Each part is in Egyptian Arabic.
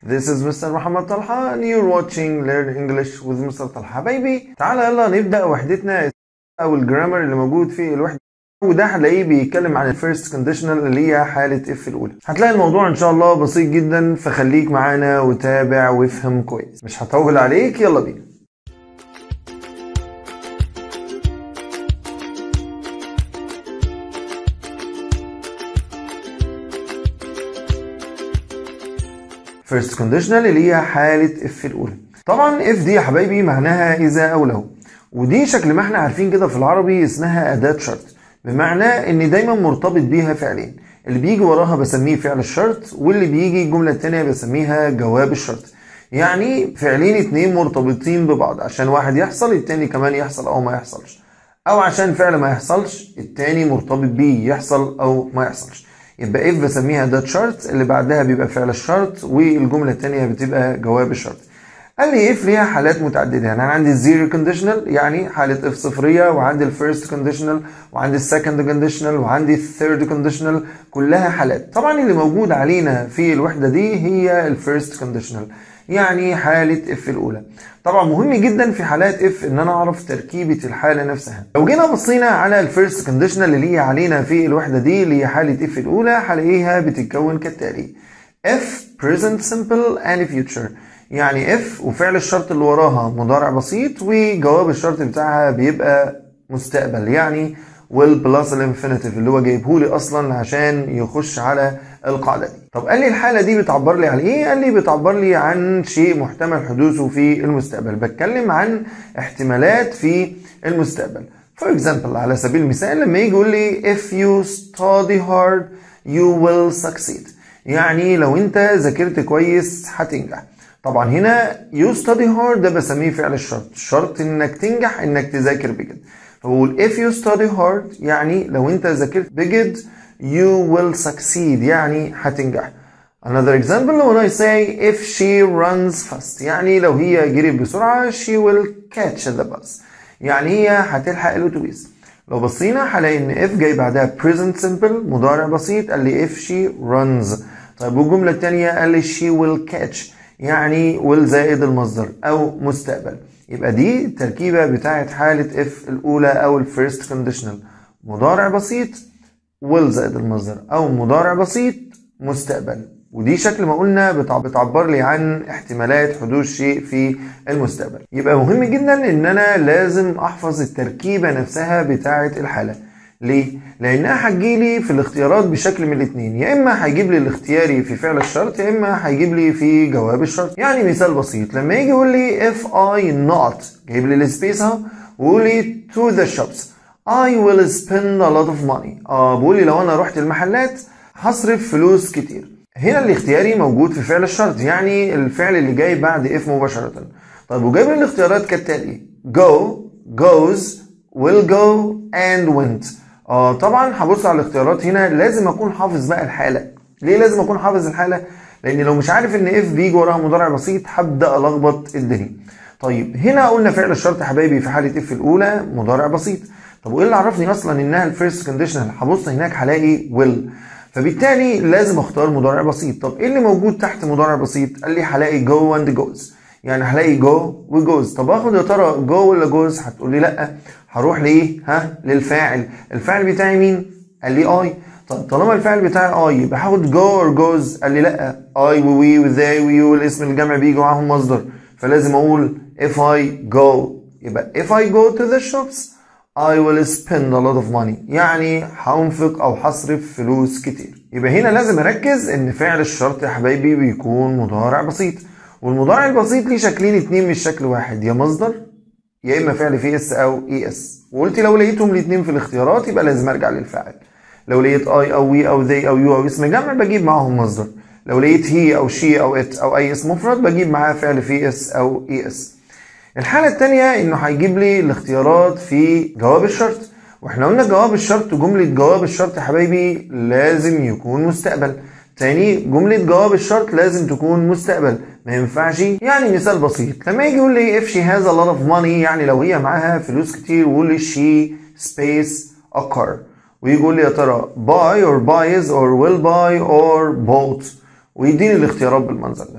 This is Mr. محمد طلحة and you're watching Learn English with Mr. طلحة حبايبي تعالى يلا نبدأ وحدتنا أو الجرامر اللي موجود في الوحدة وده هتلاقيه بيتكلم عن الفيرست كونديشنال اللي هي حالة اف الأولى هتلاقي الموضوع إن شاء الله بسيط جدا فخليك معانا وتابع وافهم كويس مش هطول عليك يلا بينا first conditional اللي هي حالة اف الأولى طبعا اف دي يا حبايبي معناها إذا أو لو ودي شكل ما احنا عارفين كده في العربي اسمها أداة شرط بمعنى إن دايما مرتبط بيها فعلين اللي بيجي وراها بسميه فعل الشرط واللي بيجي الجملة التانية بسميها جواب الشرط يعني فعلين اتنين مرتبطين ببعض عشان واحد يحصل التاني كمان يحصل أو ما يحصلش أو عشان فعل ما يحصلش التاني مرتبط بيه يحصل أو ما يحصلش يبقى اف بسميها ده شرط اللي بعدها بيبقى فعل الشرط والجملة التانية بتبقى جواب الشرط قال لي اف ليها حالات متعددة يعني انا عندي الزيرو كونديشنال يعني حالة اف صفرية وعندي الفيرست كونديشنال وعندي السكند كونديشنال وعندي الثيرد كونديشنال كلها حالات طبعا اللي موجود علينا في الوحدة دي هي الفيرست كونديشنال يعني حالة اف الأولى طبعا مهم جدا في حالات اف ان انا اعرف تركيبة الحالة نفسها لو جينا بصينا على الفيرست كونديشنال اللي هي علينا في الوحدة دي اللي هي حالة اف الأولى هلاقيها بتتكون كالتالي اف present simple and future يعني اف وفعل الشرط اللي وراها مضارع بسيط وجواب الشرط بتاعها بيبقى مستقبل يعني will plus الانفينيتيف اللي هو جايبه لي اصلا عشان يخش على القاعده دي طب قال لي الحاله دي بتعبر لي عن ايه قال لي بتعبر لي عن شيء محتمل حدوثه في المستقبل بتكلم عن احتمالات في المستقبل for example على سبيل المثال لما يجي يقول لي if you study hard you will succeed يعني لو انت ذاكرت كويس هتنجح طبعا هنا you study hard ده بسميه فعل الشرط الشرط انك تنجح انك تذاكر بجد فبقول if you study hard يعني لو انت ذاكرت بجد you will succeed يعني هتنجح another example when I say if she runs fast يعني لو هي جريت بسرعة she will catch the bus يعني هي هتلحق الاتوبيس لو بصينا هلاقي ان if جاي بعدها present simple مضارع بسيط قال لي if she runs طيب والجملة التانية قال لي she will catch يعني will زائد المصدر او مستقبل يبقى دي التركيبة بتاعت حالة if الأولى أو الفيرست كونديشنال مضارع بسيط will زائد المصدر أو مضارع بسيط مستقبل ودي شكل ما قلنا بتعبر لي عن احتمالات حدوث شيء في المستقبل يبقى مهم جدا ان انا لازم احفظ التركيبة نفسها بتاعة الحالة ليه؟ لانها هتجيلي في الاختيارات بشكل من الاثنين يا اما هيجيب لي الاختياري في فعل الشرط يا اما هيجيب لي في جواب الشرط يعني مثال بسيط لما يجي يقول لي if I not جايب لي السبيس اهو ويقول لي to the shops I will spend a lot of money اه بيقول لي لو انا رحت المحلات هصرف فلوس كتير هنا الاختياري موجود في فعل الشرط يعني الفعل اللي جاي بعد if مباشرة طيب وجايب لي الاختيارات كالتالي go goes will go and went اه طبعا هبص على الاختيارات هنا لازم اكون حافظ بقى الحاله ليه لازم اكون حافظ الحاله لان لو مش عارف ان اف بيجي وراها مضارع بسيط هبدا الخبط الدنيا طيب هنا قلنا فعل الشرط يا حبايبي في حاله اف الاولى مضارع بسيط طب وايه اللي عرفني اصلا انها الفيرست كونديشنال هبص هناك هلاقي ويل فبالتالي لازم اختار مضارع بسيط طب ايه اللي موجود تحت مضارع بسيط قال لي هلاقي جو اند جوز يعني هلاقي جو وجوز طب اخد يا ترى جو ولا جوز هتقول لي لا هروح لايه ها للفاعل الفاعل بتاعي مين قال لي اي طب طالما الفاعل بتاعي اي يبقى هاخد جو اور جوز قال لي لا اي ووي وذاي ويو الاسم الجمع بيجي معاهم مصدر فلازم اقول if I go يبقى if I go to the shops I will spend a lot of money يعني هنفق او هصرف فلوس كتير يبقى هنا لازم اركز ان فعل الشرط يا حبايبي بيكون مضارع بسيط والمضارع البسيط ليه شكلين اتنين مش شكل واحد يا مصدر يا اما فعل في اس او اي اس وقلت لو لقيتهم الاثنين في الاختيارات يبقى لازم ارجع للفاعل لو لقيت اي او وي او ذي او يو او اسم جمع بجيب معاهم مصدر لو لقيت هي او شي او ات او اي اسم مفرد بجيب معاه فعل في اس او اي اس الحاله الثانيه انه هيجيب لي الاختيارات في جواب الشرط واحنا قلنا جواب الشرط وجمله جواب الشرط يا حبايبي لازم يكون مستقبل تاني جملة جواب الشرط لازم تكون مستقبل ما ينفعش يعني مثال بسيط لما يجي يقول لي if she has a lot of money يعني لو هي معاها فلوس كتير يقول لي she space a car ويجي يقول لي يا ترى buy or buys or will buy or bought ويديني الاختيارات بالمنظر ده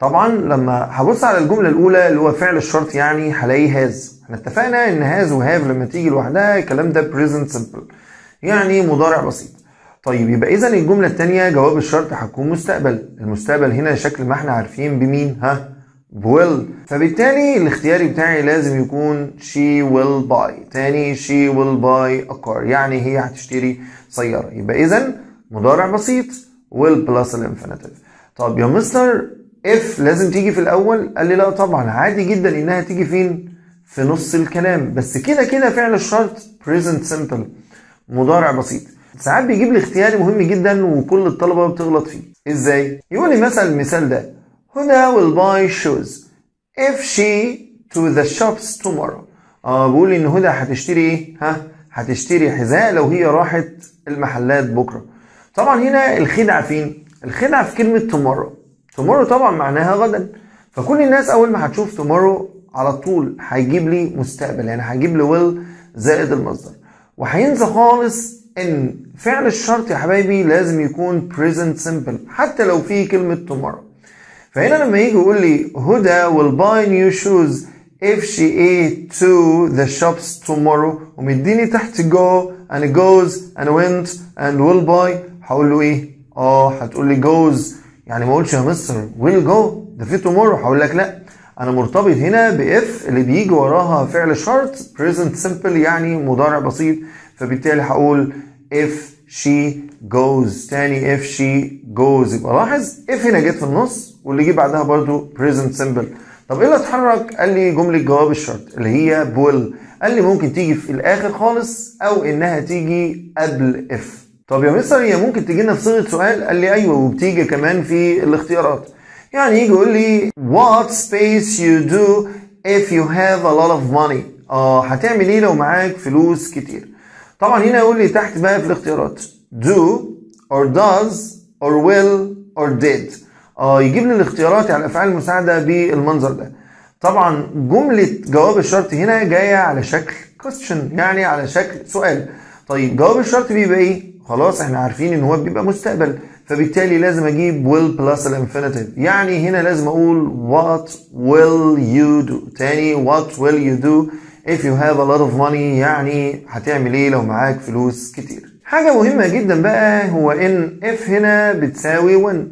طبعا لما هبص على الجمله الاولى اللي هو فعل الشرط يعني هلاقي هاز احنا اتفقنا ان هاز وهاف لما تيجي لوحدها الكلام ده present simple يعني مضارع بسيط طيب يبقى اذا الجمله الثانيه جواب الشرط هتكون مستقبل المستقبل هنا شكل ما احنا عارفين بمين ها will فبالتالي الاختياري بتاعي لازم يكون she will buy تاني she will buy a car يعني هي هتشتري سيارة يبقى إذا مضارع بسيط will plus الانفينيتيف طب يا مستر if لازم تيجي في الأول قال لي لا طبعا عادي جدا إنها تيجي فين في نص الكلام بس كده كده فعل الشرط present simple مضارع بسيط ساعات بيجيب لي اختياري مهم جدا وكل الطلبة بتغلط فيه ازاي يقول لي مثلا المثال ده هدى will buy shoes if she to the shops tomorrow اه بقول ان هدى هتشتري ايه ها هتشتري حذاء لو هي راحت المحلات بكره طبعا هنا الخدعه فين الخدعه في كلمه tomorrow tomorrow طبعا معناها غدا فكل الناس اول ما هتشوف tomorrow على طول هيجيب لي مستقبل يعني هيجيب لي will زائد المصدر وهينسى خالص ان فعل الشرط يا حبايبي لازم يكون present simple حتى لو في كلمه tomorrow فهنا لما يجي يقول لي هدى will buy new shoes if she ate to the shops tomorrow ومديني تحت go and goes and went and will buy هقول له ايه؟ اه هتقول لي goes يعني ما اقولش يا مستر will go ده في tomorrow هقول لك لا انا مرتبط هنا باف اللي بيجي وراها فعل شرط present simple يعني مضارع بسيط فبالتالي هقول if she goes تاني if she goes يبقى لاحظ if هنا جت في النص واللي جه بعدها برضو present simple طب ايه اللي اتحرك قال لي جمله جواب الشرط اللي هي بول قال لي ممكن تيجي في الاخر خالص او انها تيجي قبل if طب يا مستر هي ممكن تيجي لنا في صيغه سؤال قال لي ايوه وبتيجي كمان في الاختيارات يعني يجي يقول لي what space you do if you have a lot of money اه هتعمل ايه لو معاك فلوس كتير طبعا هنا يقول لي تحت بقى في الاختيارات do or does or will or did اه يجيب لي الاختيارات على الافعال المساعده بالمنظر ده طبعا جمله جواب الشرط هنا جايه على شكل question يعني على شكل سؤال طيب جواب الشرط بيبقى ايه خلاص احنا عارفين ان هو بيبقى مستقبل فبالتالي لازم اجيب will plus الانفينيتيف يعني هنا لازم اقول what will you do تاني what will you do if you have a lot of money يعني هتعمل ايه لو معاك فلوس كتير حاجة مهمة جدا بقى هو ان if هنا بتساوي when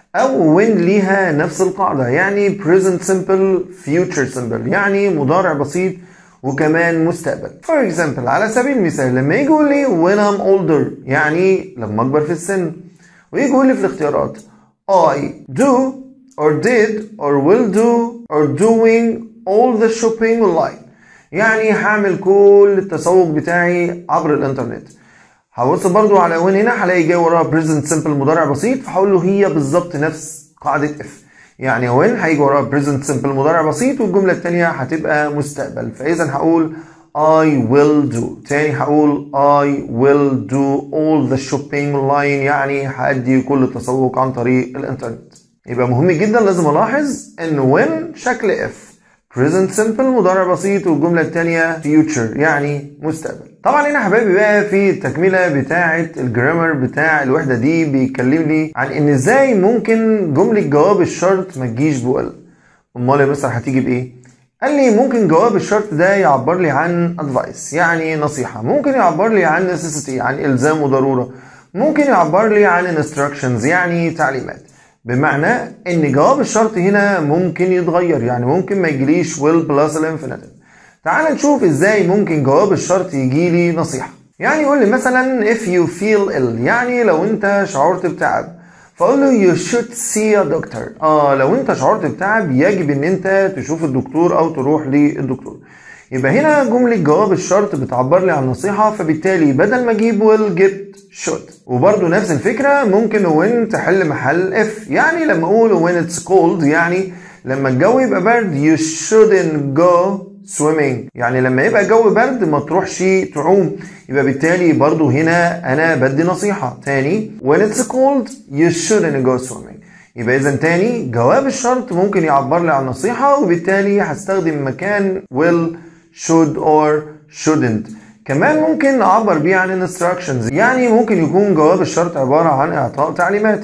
او when ليها نفس القاعدة يعني present simple future simple يعني مضارع بسيط وكمان مستقبل for example على سبيل المثال لما يجي يقول لي when I'm older يعني لما اكبر في السن ويجي يقول لي في الاختيارات I do or did or will do or doing all the shopping online يعني هعمل كل التسوق بتاعي عبر الانترنت هبص برضو على وين هنا هلاقي جاي وراها present simple مضارع بسيط فهقول له هي بالظبط نفس قاعدة if يعني وين هيجي وراها present simple مضارع بسيط والجملة التانية هتبقى مستقبل فإذا هقول I will do تاني هقول I will do all the shopping online يعني هأدي كل التسوق عن طريق الانترنت يبقى مهم جدا لازم الاحظ ان when شكل if present simple مضارع بسيط والجملة التانية future يعني مستقبل طبعا هنا حبايبي بقى في التكملة بتاعة الجرامر بتاع الوحدة دي بيتكلم لي عن ان ازاي ممكن جملة جواب الشرط ما تجيش بوال امال يا مستر هتيجي بايه قال لي ممكن جواب الشرط ده يعبر لي عن advice يعني نصيحة ممكن يعبر لي عن necessity يعني الزام وضرورة ممكن يعبر لي عن instructions يعني تعليمات بمعنى ان جواب الشرط هنا ممكن يتغير يعني ممكن ما يجيليش will plus الانفينيتيف تعال نشوف ازاي ممكن جواب الشرط يجي لي نصيحة يعني يقول لي مثلا if you feel ill يعني لو انت شعرت بتعب فاقول له you should see a doctor اه لو انت شعرت بتعب يجب ان انت تشوف الدكتور او تروح للدكتور يبقى هنا جملة جواب الشرط بتعبر لي عن نصيحة فبالتالي بدل ما اجيب will جبت should وبرده نفس الفكرة ممكن when تحل محل if يعني لما اقول when it's cold يعني لما الجو يبقى برد you shouldn't go swimming يعني لما يبقى الجو برد ما تروحش تعوم يبقى بالتالي برضو هنا انا بدي نصيحة تاني when it's cold you shouldn't go swimming يبقى اذا تاني جواب الشرط ممكن يعبر لي عن نصيحة وبالتالي هستخدم مكان will should or shouldn't كمان ممكن اعبر بيه عن instructions يعني ممكن يكون جواب الشرط عبارة عن اعطاء تعليمات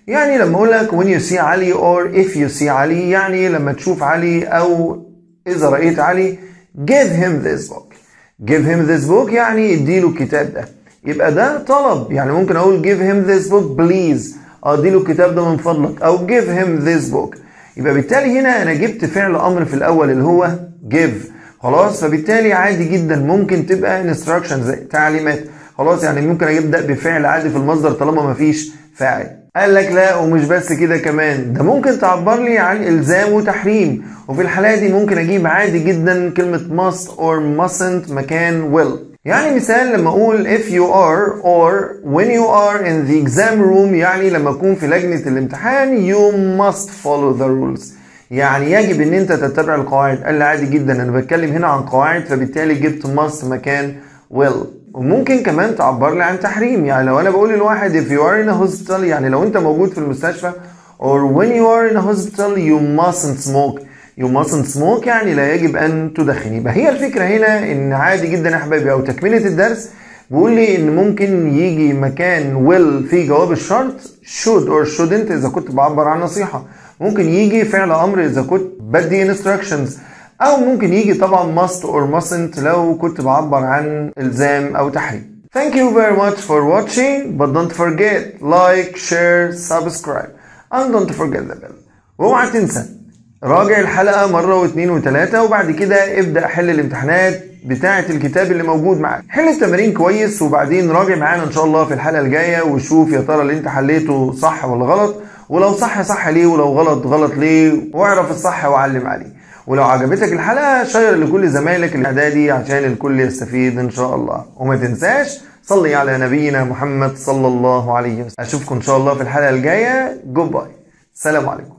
يعني لما اقول لك when you see علي or if you see علي يعني لما تشوف علي او اذا رأيت علي give him this book give him this book يعني اديله الكتاب ده يبقى ده طلب يعني ممكن اقول give him this book please اديله الكتاب ده من فضلك او give him this book يبقى بالتالي هنا انا جبت فعل امر في الاول اللي هو give خلاص فبالتالي عادي جدا ممكن تبقى instructions زي تعليمات خلاص يعني ممكن ابدا بفعل عادي في المصدر طالما مفيش فاعل قال لك لا ومش بس كده كمان ده ممكن تعبر لي عن الزام وتحريم وفي الحالة دي ممكن اجيب عادي جدا كلمة must or mustn't مكان will يعني مثال لما اقول if you are or when you are in the exam room يعني لما اكون في لجنة الامتحان you must follow the rules يعني يجب ان انت تتبع القواعد قال لي عادي جدا انا بتكلم هنا عن قواعد فبالتالي جبت must مكان will وممكن كمان تعبر لي عن تحريم يعني لو انا بقول لواحد if you are in a hospital يعني لو انت موجود في المستشفى or when you are in a hospital you mustn't smoke you mustn't smoke يعني لا يجب ان تدخن يبقى هي الفكره هنا ان عادي جدا يا حبايبي او تكمله الدرس بيقول لي ان ممكن يجي مكان will في جواب الشرط should or shouldn't اذا كنت بعبر عن نصيحه ممكن يجي فعل امر اذا كنت بدي instructions او ممكن يجي طبعا must or mustn't لو كنت بعبر عن الزام او تحريم Thank you very much for watching but don't forget like share subscribe and don't forget the bell واوعى تنسى راجع الحلقة مرة واثنين وثلاثة وبعد كده ابدأ حل الامتحانات بتاعة الكتاب اللي موجود معاك حل التمارين كويس وبعدين راجع معانا ان شاء الله في الحلقة الجاية وشوف يا ترى اللي انت حليته صح ولا غلط ولو صح صح ليه ولو غلط غلط ليه واعرف الصح وعلم عليه ولو عجبتك الحلقة شير لكل زمايلك الإعدادي عشان الكل يستفيد إن شاء الله وما تنساش صلي على نبينا محمد صلى الله عليه وسلم أشوفكم إن شاء الله في الحلقة الجاية جود باي سلام عليكم